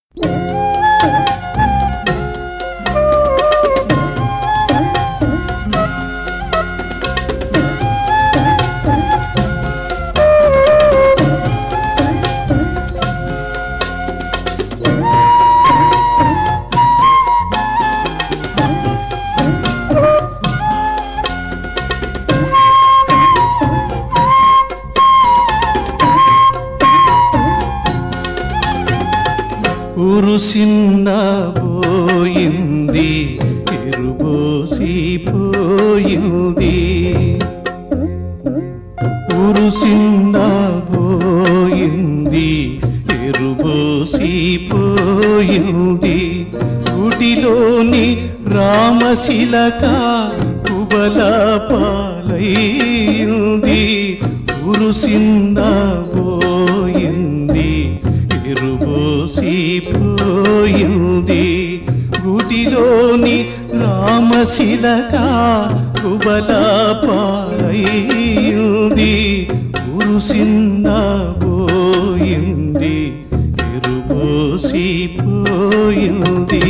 ఉరుసిన్న పోయింది ఎరుబోసి పోయింది ఉరుసిన్న పోయింది ఎరుబోసి పోయింది గుడిలోని రామశిలక కుబల పాలైంది ఉరుసిన్న పోయింది ఎరుబోసి పోయింది గుడిలోని రామశిలక కుబల పాలైంది ఉరుసిన్న పోయింది ఎరుబోసి పోయింది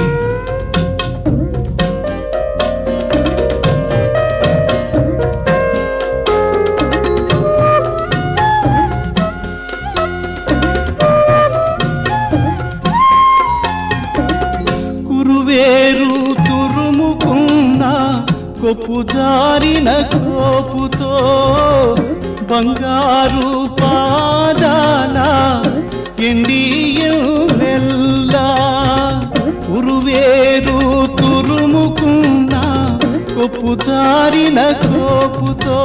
కురువేరు తురుముకున్న కొప్పు జారిన కోపుతో బంగారు పాదాల ఎండియెల్లా కురువేరు తురుముకున్న కొప్పు జారిన కోపుతో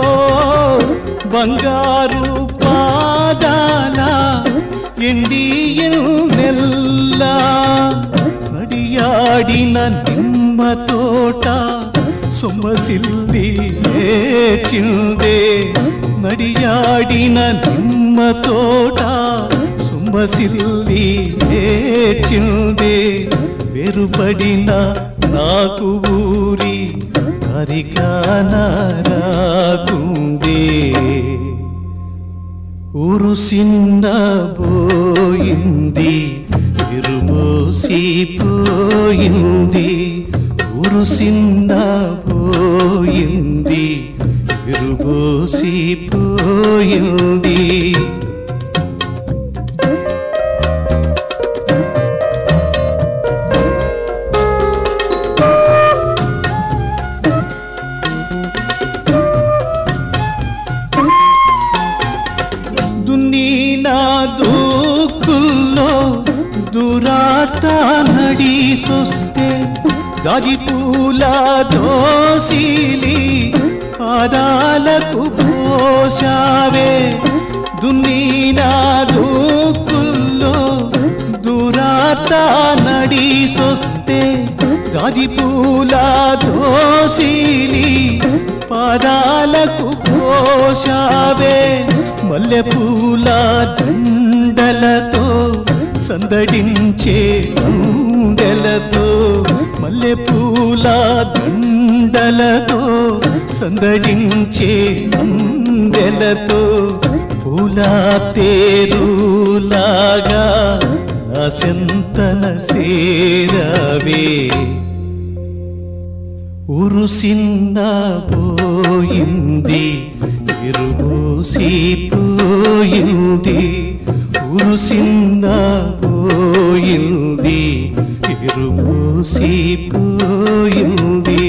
బంగారు పాదాల ఎండియెల్లా నడియాడిన నిమ్మ తోట సొమ్మసిల్లి చిందే నడియాడిన నిమ్మ తోట సొమ్మసిల్లి చిందే వెరుపడిన నాకు ఊరి తరికానరాకుందే ఉరుసిన్న పోయింది ఇరుమోసి పోయింది ఉరుసిన్న పోయింది ఇరుమోసి పోయింది దున్నీనా దూకుల్లో దురార్త నడీసొస్తే జాజి పూల దోసిలి పాదాలకు పోషావే దున్నీనా దూకుల్లో దురార్త నడీసొస్తే జాజి పూల దోసిలి పాదాలకు పోషావే మల్లె పూల దండలతో సందడించే అందెలతో మల్లె పూల దండలతో సందడించే అందెలతో పూల తేరులాగా నా సెంతన సేరవే ఉరుసిన్న పోయింది ఇరుమూసి పోయింది ఉరుసిన్న పోయింది ఇరుమూసి పోయింది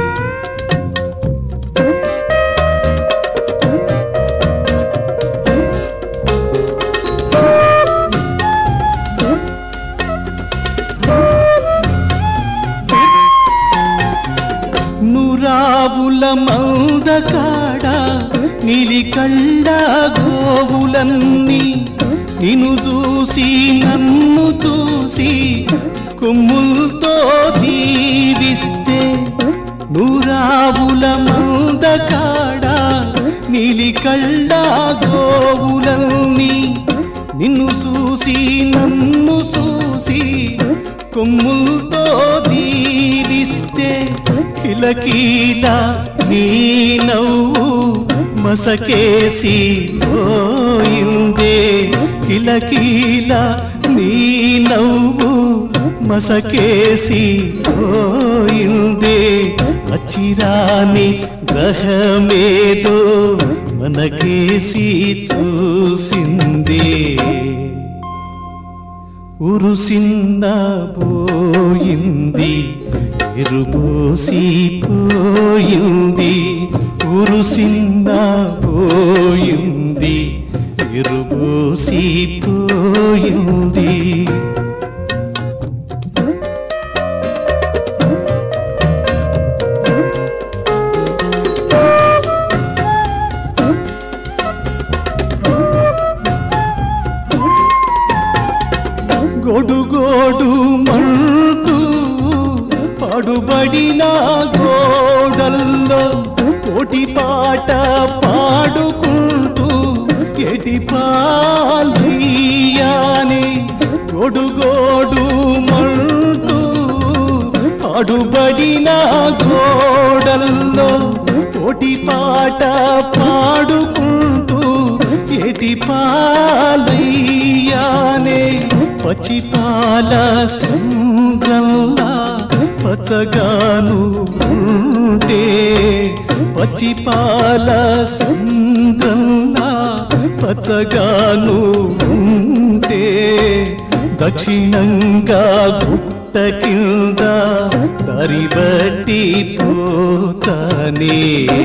నురావుల మందకాడ నీలి కళ్ళ గోవులన్నీ నిన్ను చూసి నన్ను చూసి కొమ్ములతో దీవిస్తే నూరావుల మందకాడ నీలి కళ్ళ గోవులన్నీ నిన్ను చూసి నన్ను చూసి కొమ్ములతో దీవిస్తే కిలకీల నీ నవ్వు మసకేసి పోయిందే కిలకీల నీ నవ్వు మసకేసి పోయిందే అచిరాని గ్రహమేదో మనకేసి చూసిందే ఉరుసిన్న పోయింది ఎరుబోసి పోయింది ఉరుసిన్న పోయింది ఎరుబోసి పోయింది గొడుగోడు మంటూ పడుబడిన గోడల్లో కోటి పాట పాడుకుంటూ ఎటి పాలియాని గొడుగోడు మంటూ పడుబడిన గోడల్లో కోటి పాట పాడుకుంటూ ఎటి పాలయ్యానే పచ్చిపాల సంద్రంలా పచ్చగాను ఉంటే పచ్చిపాల సంద్రంలా పచ్చగాను ఉంటే దక్షిణంగా గుట్ట కింద దరిబట్టి పోతానే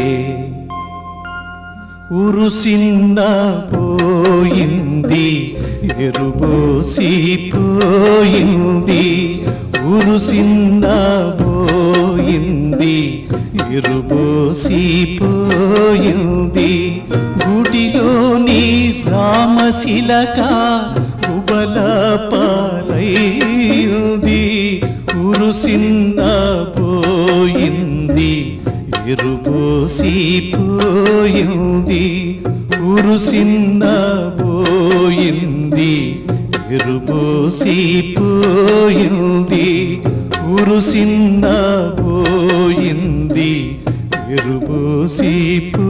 ఉరుసిన్న పోయింది ఎరుబోసి పోయింది ఉరుసిన్న పోయింది ఎరుబోసి పోయింది గుడిలోని రామశిలక ఉబల పాలైంది ఉరుసిన్న పోయింది ఎరుబోసి పోయింది ఉరుసిన్న పోయింది ఎరుబోసి పోయింది ఉరుసిన్న పోయింది ఎరుబోసి పో